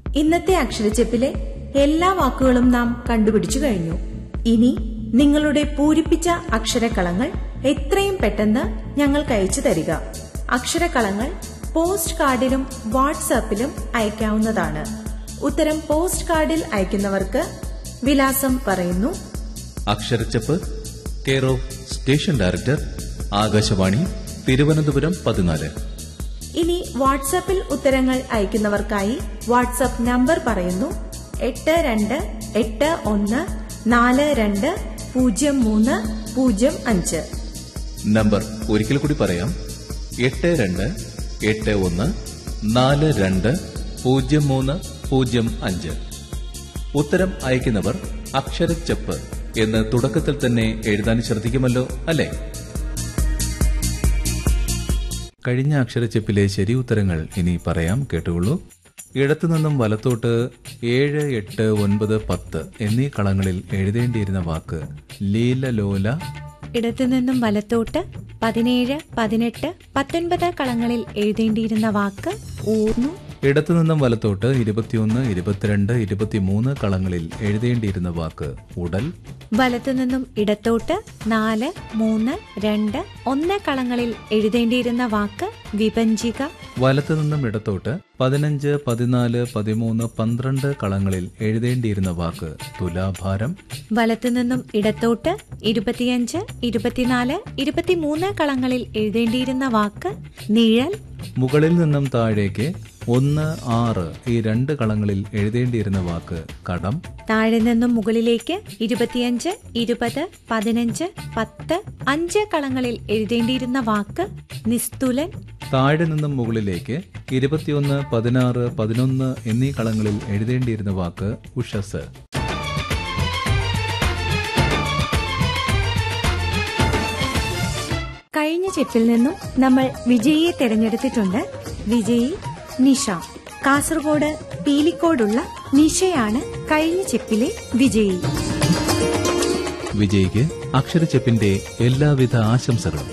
ഇന്നത്തെ അക്ഷരച്ചെപ്പിലെ എല്ലാ വാക്കുകളും നാം കണ്ടുപിടിച്ചു കഴിഞ്ഞു ഇനി നിങ്ങളുടെ പൂരിപ്പിച്ച അക്ഷരക്കളങ്ങൾ എത്രയും പെട്ടെന്ന് ഞങ്ങൾക്ക് അയച്ചു തരിക അക്ഷരക്കളങ്ങൾ പോസ്റ്റ് കാർഡിലും വാട്സാപ്പിലും അയക്കാവുന്നതാണ് ഉത്തരം പോസ്റ്റ് കാർഡിൽ അയക്കുന്നവർക്ക് വിലാസം പറയുന്നു അക്ഷരച്ചപ്പ് care of station director Akashvani Thiruvananthapuram പതിനാല് ഇനി വാട്സാപ്പിൽ ഉത്തരങ്ങൾ അയക്കുന്നവർക്കായി വാട്സാപ്പ് നമ്പർ പറയുന്നു എട്ട് രണ്ട് എട്ട് ഒന്ന് നാല് രണ്ട് പൂജ്യം മൂന്ന് പൂജ്യം അഞ്ച് നമ്പർ ഒരിക്കൽ കൂടി പറയാം എട്ട് രണ്ട് എട്ട് ഒന്ന് നാല് രണ്ട് പൂജ്യം മൂന്ന് പൂജ്യം അഞ്ച് ഉത്തരം അയക്കുന്നവർ അക്ഷരച്ചപ്പ് എന്ന് തുടക്കത്തിൽ തന്നെ എഴുതാൻ ശ്രദ്ധിക്കുമല്ലോ അല്ലേ കഴിഞ്ഞ അക്ഷരച്ചെപ്പിലെ ശരി ഉത്തരങ്ങൾ ഇനി പറയാം കേട്ടുകൊള്ളൂ ഇടത്തുനിന്നും വലത്തോട്ട് ഏഴ് എട്ട് ഒൻപത് പത്ത് എന്നീ കളങ്ങളിൽ എഴുതേണ്ടിയിരുന്ന വാക്ക് ലീലലോല ഇടത്തുനിന്നും വലത്തോട്ട് പതിനേഴ് പതിനെട്ട് പത്തൊൻപത് കളങ്ങളിൽ എഴുതേണ്ടിയിരുന്ന വാക്ക് ഊർന്നു ഇടത്തുനിന്നും വലത്തോട്ട് ഇരുപത്തിയൊന്ന് ഇരുപത്തിരണ്ട് ഇരുപത്തിമൂന്ന് കളങ്ങളിൽ എഴുതേണ്ടിയിരുന്ന വാക്ക് ഉടൽ വലത്തുനിന്നും ഇടത്തോട്ട് നാല് മൂന്ന് രണ്ട് ഒന്ന് കളങ്ങളിൽ എഴുതേണ്ടിയിരുന്ന വാക്ക് വിഭജിക വലത്തുനിന്നും ഇടത്തോട്ട് പതിനഞ്ച് പതിനാല് പതിമൂന്ന് പന്ത്രണ്ട് കളങ്ങളിൽ എഴുതേണ്ടിയിരുന്ന വാക്ക് തുലാഭാരം വലത്തുനിന്നും ഇടത്തോട്ട് ഇരുപത്തിയഞ്ച് ഇരുപത്തിനാല് ഇരുപത്തിമൂന്ന് കളങ്ങളിൽ എഴുതേണ്ടിയിരുന്ന വാക്ക് നിഴൽ മുകളിൽ നിന്നും താഴേക്ക് ഒന്ന് ആറ് ഈ രണ്ട് കളങ്ങളിൽ എഴുതേണ്ടിയിരുന്ന വാക്ക് കടം താഴെ നിന്നും മുകളിലേക്ക് ഇരുപത്തിയഞ്ച് ഇരുപത് പതിനഞ്ച് പത്ത് അഞ്ച് കളങ്ങളിൽ എഴുതേണ്ടിയിരുന്ന വാക്ക് നിസ്തുലൻ താഴെ നിന്നും മുകളിലേക്ക് ഇരുപത്തിയൊന്ന് പതിനാറ് പതിനൊന്ന് എന്നീ കളങ്ങളിൽ എഴുതേണ്ടിയിരുന്ന വാക്ക് ഉഷസ് കഴിഞ്ഞ ചെപ്പിൽ നിന്നും നമ്മൾ വിജയിയെ തെരഞ്ഞെടുത്തിട്ടുണ്ട് വിജയി നിഷ കാസർഗോഡ് പീലിക്കോടുള്ള നിഷയാണ് കഴിഞ്ഞ ചെപ്പിലെ വിജയി വിജയ്ക്ക് അക്ഷരച്ചെപ്പിന്റെ എല്ലാവിധ ആശംസകളും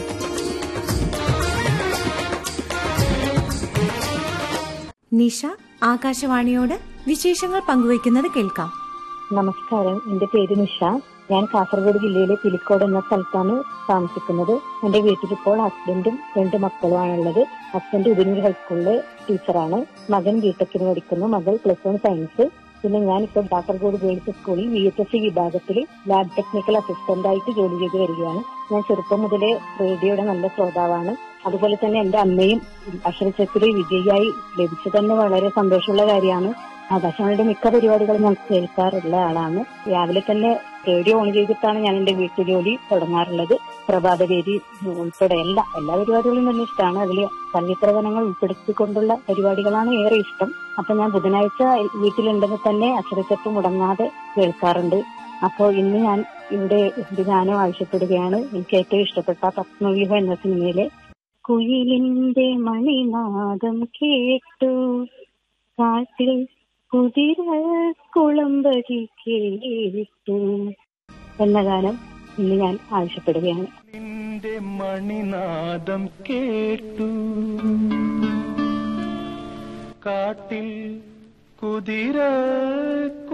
നിഷ ആകാശവാണിയോട് വിശേഷങ്ങൾ പങ്കുവയ്ക്കുന്നത് കേൾക്കാം നമസ്കാരം എന്റെ പേര് നിഷ ഞാൻ കാസർഗോഡ് ജില്ലയിലെ പിലിക്കോട് എന്ന സ്ഥലത്താണ് താമസിക്കുന്നത് എന്റെ വീട്ടിൽ ഇപ്പോൾ ഹസ്ബൻഡും രണ്ട് മക്കളുമാണുള്ളത് ഹസ്ബൻഡ് ഉദിനൂർ ഹൈസ്കൂളിലെ ടീച്ചറാണ് മകൻ ബിടെക്കിന് പഠിക്കുന്നു മകൾ പ്ലസ് വൺ സയൻസ് പിന്നെ ഞാൻ ഇപ്പോൾ കാസർഗോഡ് ഗേൾസ് സ്കൂളിൽ വി എച്ച് എസ് സി വിഭാഗത്തിൽ ലാബ് ടെക്നിക്കൽ അസിസ്റ്റന്റ് ആയിട്ട് ജോലി ചെയ്ത് വരികയാണ് ഞാൻ ചെറുപ്പം മുതലേ റേഡിയോയുടെ നല്ല ശ്രോതാവാണ് അതുപോലെ തന്നെ എന്റെ അമ്മയും അക്ഷരച്ചത്തില് വിജയിയായി ലഭിച്ചു തന്നെ വളരെ സന്തോഷമുള്ള കാര്യമാണ് ആകാശവാണിയുടെ മിക്ക പരിപാടികളും ഞാൻ കേൾക്കാറുള്ള ആളാണ് രാവിലെ തന്നെ റേഡിയോ ഓൺ ചെയ്തിട്ടാണ് ഞാൻ എന്റെ വീട്ടുജോലി തുടങ്ങാറുള്ളത് പ്രഭാതവേദി ഉൾപ്പെടെ എല്ലാ എല്ലാ പരിപാടികളും തന്നെ ഇഷ്ടമാണ് അതിൽ സംഗീതഗണങ്ങൾ ഉൾപ്പെടുത്തിക്കൊണ്ടുള്ള പരിപാടികളാണ് ഏറെ ഇഷ്ടം അപ്പൊ ഞാൻ ബുധനാഴ്ച വീട്ടിലുണ്ടെങ്കിൽ തന്നെ അക്ഷരച്ചപ്പ് മുടങ്ങാതെ കേൾക്കാറുണ്ട് അപ്പോൾ ഇന്ന് ഞാൻ ഇവിടെ ഒരു ഗാനം ആവശ്യപ്പെടുകയാണ് എനിക്ക് ഏറ്റവും ഇഷ്ടപ്പെട്ട പത്മവ്യൂഹം എന്ന സിനിമയിലെ കുയിലിന്റെ മണിനാദം കേട്ടു കാട്ടിൽ കുതിര കുളമ്പടി കേട്ടു എന്ന ഗാനം ഇന്ന് ഞാൻ ആവശ്യപ്പെടുകയാണ് നിന്റെ മണിനാദം കേട്ടു കാട്ടിൽ കുതിര